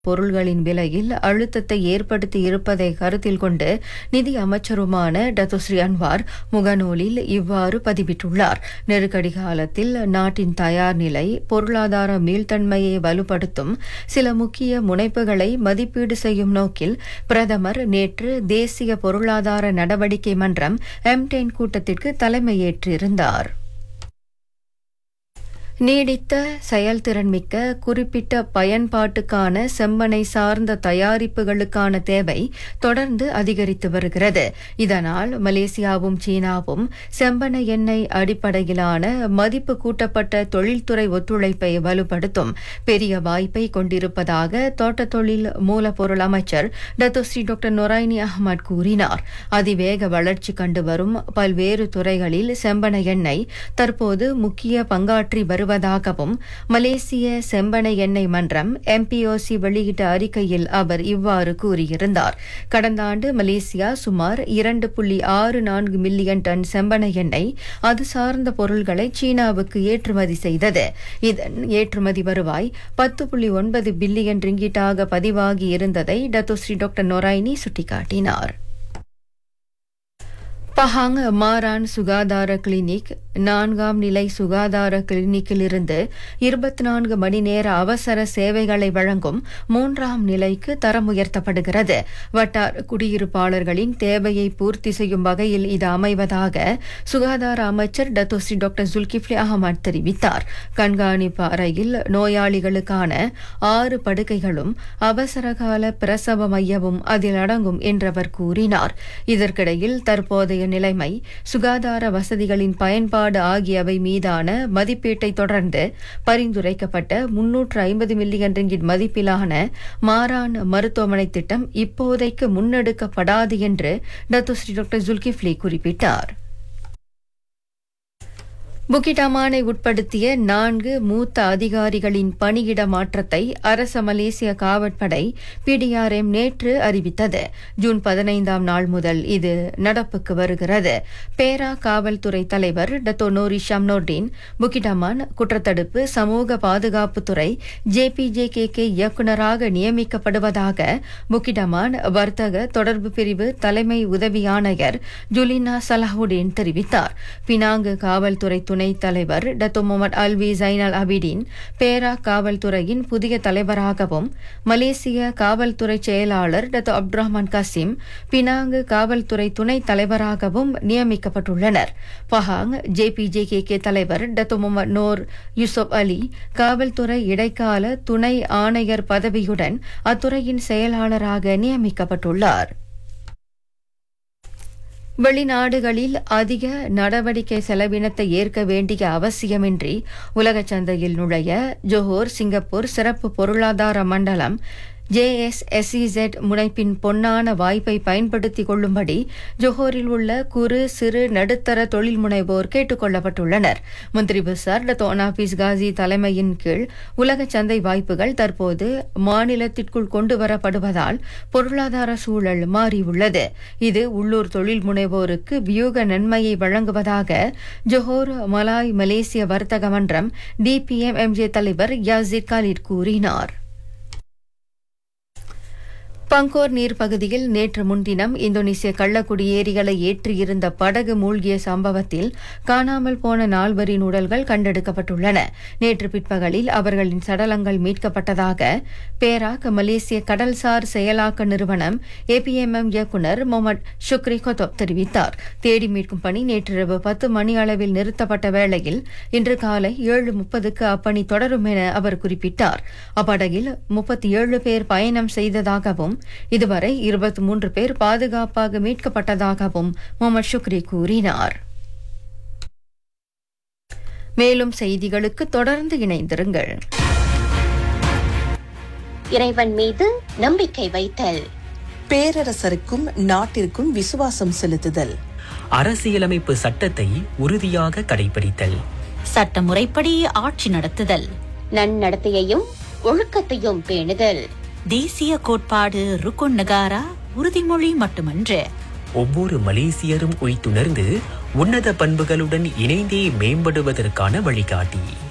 பொருள்களின் விலையில் அழுத்தத்தை ஏற்படுத்தி இருப்பதை கருத்தில் கொண்டு நிதி அமைச்சருமான டத்துஸ்ரீ அன்வார் முகநூலில் இவ்வாறு பதிவிட்டுள்ளார் நெருக்கடி காலத்தில் நாட்டின் தயார் நிலை பொருளாதார மீள்தன்மையை வலுப்படுத்தும் சில முக்கிய முனைப்புகளை மதிப்பீடு செய்யும் நோக்கில் பிரதமர் நேற்று தேசிய பொருளாதார நடவடிக்கை மன்றம் எம்டென் கூட்டத்திற்கு தலைமையேற்றிருந்தார் நீடித்த செயல்திறன்மிக்க குறிப்பிட்ட பயன்பாட்டுக்கான செம்மனை சார்ந்த தயாரிப்புகளுக்கான தேவை தொடர்ந்து அதிகரித்து வருகிறது இதனால் மலேசியாவும் சீனாவும் செம்பனை எண்ணெய் அடிப்படையிலான மதிப்பு கூட்டப்பட்ட தொழில்துறை ஒத்துழைப்பை வலுப்படுத்தும் பெரிய வாய்ப்பை கொண்டிருப்பதாக தோட்டத் தொழில் மூலப்பொருள் அமைச்சர் டத்தோஸ்ரீ டாக்டர் நொராயினி அஹ்மத் கூறினார் அதிவேக வளர்ச்சி கண்டு வரும் பல்வேறு துறைகளில் செம்பனை எண்ணெய் தற்போது முக்கிய பங்காற்றி வருவதாகவும் மலேசிய செம்பனை எண்ணெய் மன்றம் எம்பிஓசி வெளியிட்ட அறிக்கையில் அவர் இவ்வாறு கூறியிருந்தார் கடந்த ஆண்டு மலேசியா சுமார் இரண்டு புள்ளி ஆறு நான்கு மில்லியன் டன் செம்பனை எண்ணெய் அது சார்ந்த பொருள்களை சீனாவுக்கு ஏற்றுமதி செய்தது இதன் ஏற்றுமதி வருவாய் பத்து புள்ளி ஒன்பது பில்லியன் ரிங்கிட்டாக பதிவாகி இருந்ததை டத்தோஸ்ரீ டாக்டர் நொராயினி சுட்டிக்காட்டினார் பஹாங் மாரான் சுகாதார கிளினிக் நான்காம் நிலை சுகாதார கிளினிக்கிலிருந்து இருபத்தி நான்கு மணி நேர அவசர சேவைகளை வழங்கும் மூன்றாம் நிலைக்கு தரம் உயர்த்தப்படுகிறது வட்டார குடியிருப்பாளர்களின் தேவையை பூர்த்தி செய்யும் வகையில் இது அமைவதாக சுகாதார அமைச்சர் டத்தோஸ்ரீ டாக்டர் ஜுல்கிஃப்லி அகமது தெரிவித்தார் கண்காணிப்பு அறையில் நோயாளிகளுக்கான ஆறு படுக்கைகளும் அவசரகால பிரசவ மையமும் அதில் அடங்கும் என்றவர் கூறினார் இதற்கிடையில் தற்போதைய நிலைமை சுகாதார வசதிகளின் பயன்பாடு ஆகியவை மீதான மதிப்பீட்டை தொடர்ந்து பரிந்துரைக்கப்பட்ட முன்னூற்று ஐம்பது மில்லியன் ரிங்கிட் மதிப்பிலான மாரான் மருத்துவமனை திட்டம் இப்போதைக்கு முன்னெடுக்கப்படாது என்று டத்துஸ்ரீ டாக்டர் ஜுல்கிஃப்லி குறிப்பிட்டார் புக்கிடமானை உட்படுத்திய நான்கு மூத்த அதிகாரிகளின் பணியிட மாற்றத்தை அரச மலேசிய காவற்படை பிடிஆர்எம் நேற்று அறிவித்தது ஜூன் பதினைந்தாம் நாள் முதல் இது நடப்புக்கு வருகிறது பேரா காவல்துறை தலைவர் டத்தோ நோரி ஷம்னோர்டின் புக்கிடமான் குற்றத்தடுப்பு சமூக பாதுகாப்புத்துறை ஜேபிஜே கே கே இயக்குநராக நியமிக்கப்படுவதாக புக்கிடமான் வர்த்தக தொடர்பு பிரிவு தலைமை உதவி ஆணையர் ஜுலினா சலாஹுடீன் தெரிவித்தார் பினாங்கு காவல்துறை துணை தலைவர் டத்தோ முகமது அல்வி ஜைனல் அபிடின் பேரா காவல்துறையின் புதிய தலைவராகவும் மலேசிய காவல்துறை செயலாளர் டத்தோ அப்துரஹ்மான் கசிம் பினாங்கு காவல்துறை துணை தலைவராகவும் நியமிக்கப்பட்டுள்ளனர் பஹாங் ஜேபிஜே கே கே தலைவர் Dato Mohamed Nor Yusof Ali காவல்துறை இடைக்கால துணை ஆணையர் பதவியுடன் அத்துறையின் செயலாளராக நியமிக்கப்பட்டுள்ளார் வெளிநாடுகளில் அதிக நடவடிக்கை செலவினத்தை ஏற்க வேண்டிய அவசியமின்றி உலக சந்தையில் நுழைய ஜோஹோர் சிங்கப்பூர் சிறப்பு பொருளாதார மண்டலம் ஜேஎஸ்எஸ்இசெட் முனைப்பின் பொன்னான வாய்ப்பை பயன்படுத்திக் கொள்ளும்படி ஜோஹோரில் உள்ள குறு சிறு நடுத்தர தொழில் முனைவோர் கேட்டுக் கொள்ளப்பட்டுள்ளனர் மந்திரி பசார் டத்தோனாபிஸ் காசி தலைமையின் கீழ் உலக சந்தை வாய்ப்புகள் தற்போது மாநிலத்திற்குள் கொண்டுவரப்படுவதால் பொருளாதார சூழல் மாறியுள்ளது இது உள்ளூர் தொழில் முனைவோருக்கு வியூக நன்மையை வழங்குவதாக ஜோஹோர் மலாய் மலேசிய வர்த்தக மன்றம் டிபிஎம் எம்ஜே தலைவர் யாசிர் காலிட் கூறினார் பங்கோர் நீர் பகுதியில் நேற்று முன்தினம் இந்தோனேசிய கள்ளக்குடியேறிகளை ஏற்றியிருந்த படகு மூழ்கிய சம்பவத்தில் காணாமல் போன நால்வரின் உடல்கள் கண்டெடுக்கப்பட்டுள்ளன நேற்று பிற்பகலில் அவர்களின் சடலங்கள் மீட்கப்பட்டதாக பேராக் மலேசிய கடல்சார் செயலாக்க நிறுவனம் ஏபிஎம்எம் இயக்குநர் முகமது ஷுக்ரி கொத்தோப் தெரிவித்தார் தேடி மீட்கும் பணி நேற்றிரவு பத்து மணி அளவில் நிறுத்தப்பட்ட வேளையில் இன்று காலை ஏழு முப்பதுக்கு அப்பணி தொடரும் என அவர் குறிப்பிட்டார் அப்படகில் முப்பத்தி ஏழு பேர் பயணம் செய்ததாகவும் இதுவரை இருபத்தி மூன்று பேர் பாதுகாப்பாக மீட்கப்பட்டதாகவும் முகமது ஷுக்ரி கூறினார் மேலும் செய்திகளுக்கு தொடர்ந்து இணைந்திருங்கள் இறைவன் மீது நம்பிக்கை வைத்தல் பேரரசருக்கும் நாட்டிற்கும் விசுவாசம் செலுத்துதல் அரசியலமைப்பு சட்டத்தை உறுதியாக கடைபிடித்தல் சட்டமுறைப்படி ஆட்சி நடத்துதல் நன்னடத்தையையும் ஒழுக்கத்தையும் பேணுதல் தேசிய கோட்பாடு ருக்குன் நகாரா உறுதிமொழி மட்டுமன்று ஒவ்வொரு மலேசியரும் உய்த்துணர்ந்து உன்னத பண்புகளுடன் இணைந்தே மேம்படுவதற்கான வழிகாட்டி